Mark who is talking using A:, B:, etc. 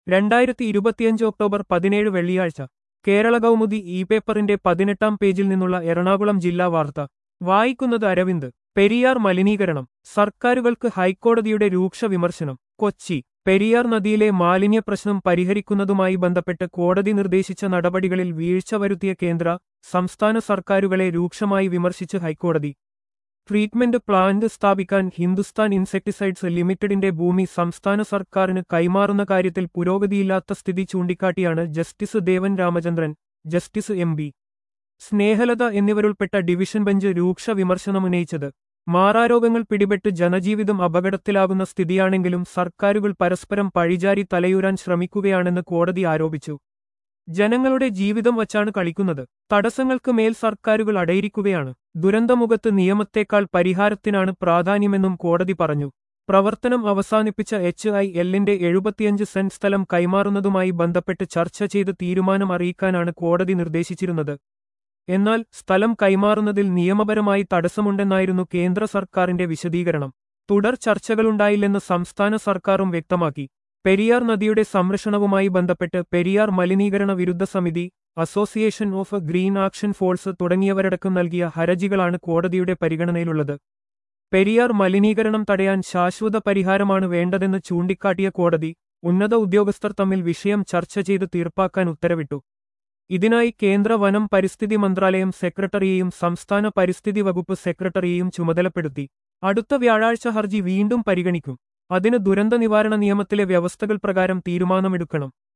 A: രണ്ടായിരത്തി ഇരുപത്തിയഞ്ച് ഒക്ടോബർ പതിനേഴ് വെള്ളിയാഴ്ച കേരള കൗമുദി ഇ പേപ്പറിന്റെ പതിനെട്ടാം പേജിൽ നിന്നുള്ള എറണാകുളം ജില്ലാ വാർത്ത വായിക്കുന്നത് അരവിന്ദ് പെരിയാർ മലിനീകരണം സർക്കാരുകൾക്ക് ഹൈക്കോടതിയുടെ രൂക്ഷ വിമർശനം കൊച്ചി പെരിയാർ നദിയിലെ മാലിന്യ പ്രശ്നം പരിഹരിക്കുന്നതുമായി ബന്ധപ്പെട്ട് കോടതി നിർദ്ദേശിച്ച നടപടികളിൽ വീഴ്ച വരുത്തിയ കേന്ദ്ര സംസ്ഥാന സർക്കാരുകളെ രൂക്ഷമായി വിമർശിച്ച് ഹൈക്കോടതി ട്രീറ്റ്മെന്റ് പ്ലാന്റ് സ്ഥാപിക്കാൻ ഹിന്ദുസ്ഥാൻ ഇൻസെക്ടിസൈഡ്സ് ലിമിറ്റഡിന്റെ ഭൂമി സംസ്ഥാന സർക്കാരിന് കൈമാറുന്ന കാര്യത്തിൽ പുരോഗതിയില്ലാത്ത സ്ഥിതി ചൂണ്ടിക്കാട്ടിയാണ് justice Devan Ramachandran justice M B Snehalatha എന്നിവരുൾപ്പെട്ട ഡിവിഷൻ ബെഞ്ച് രൂക്ഷ വിമർശനമുന്നയിച്ചത് മാറാരോഗങ്ങൾ പിടിപെട്ട് ജനജീവിതം അപകടത്തിലാകുന്ന സ്ഥിതിയാണെങ്കിലും സർക്കാരുകൾ പരസ്പരം പഴിചാരി തലയൂരാൻ ശ്രമിക്കുകയാണെന്ന് കോടതി ആരോപിച്ചു ജനങ്ങളുടെ ജീവിതം വച്ചാണ് കളിക്കുന്നത് തടസ്സങ്ങൾക്ക് മേൽ സർക്കാരുകൾ അടയിരിക്കുകയാണ് ദുരന്തമുഖത്ത് നിയമത്തേക്കാൾ പരിഹാരത്തിനാണ് പ്രാധാന്യമെന്നും കോടതി പറഞ്ഞു പ്രവർത്തനം അവസാനിപ്പിച്ച എച്ച് ഐ എല്ലിന്റെ എഴുപത്തിയഞ്ച് സെന്റ് സ്ഥലം കൈമാറുന്നതുമായി ബന്ധപ്പെട്ട് ചർച്ച ചെയ്ത് തീരുമാനം അറിയിക്കാനാണ് കോടതി നിർദ്ദേശിച്ചിരുന്നത് എന്നാൽ സ്ഥലം കൈമാറുന്നതിൽ നിയമപരമായി തടസ്സമുണ്ടെന്നായിരുന്നു കേന്ദ്ര സർക്കാരിന്റെ വിശദീകരണം തുടർ ചർച്ചകളുണ്ടായില്ലെന്ന് സംസ്ഥാന സർക്കാരും വ്യക്തമാക്കി പെരിയാർ നദിയുടെ സംരക്ഷണവുമായി ബന്ധപ്പെട്ട് പെരിയാർ മലിനീകരണ വിരുദ്ധ സമിതി association of green action force തുടങ്ങിയവരടക്കം നൽകിയ ഹർജികളാണ് കോടതിയുടെ പരിഗണനയിലുള്ളത് പെരിയാർ മലിനീകരണം തടയാൻ ശാശ്വത പരിഹാരമാണ് വേണ്ടതെന്ന് ചൂണ്ടിക്കാട്ടിയ കോടതി ഉന്നത ഉദ്യോഗസ്ഥർ തമ്മിൽ വിഷയം ചർച്ച ചെയ്ത് തീർപ്പാക്കാൻ ഉത്തരവിട്ടു ഇതിനായി കേന്ദ്ര വനം പരിസ്ഥിതി മന്ത്രാലയം സെക്രട്ടറിയെയും സംസ്ഥാന പരിസ്ഥിതി വകുപ്പ് സെക്രട്ടറിയെയും ചുമതലപ്പെടുത്തി അടുത്ത വ്യാഴാഴ്ച ഹർജി വീണ്ടും പരിഗണിക്കും അതിന് ദുരന്ത നിവാരണ നിയമത്തിലെ വ്യവസ്ഥകൾ പ്രകാരം തീരുമാനമെടുക്കണം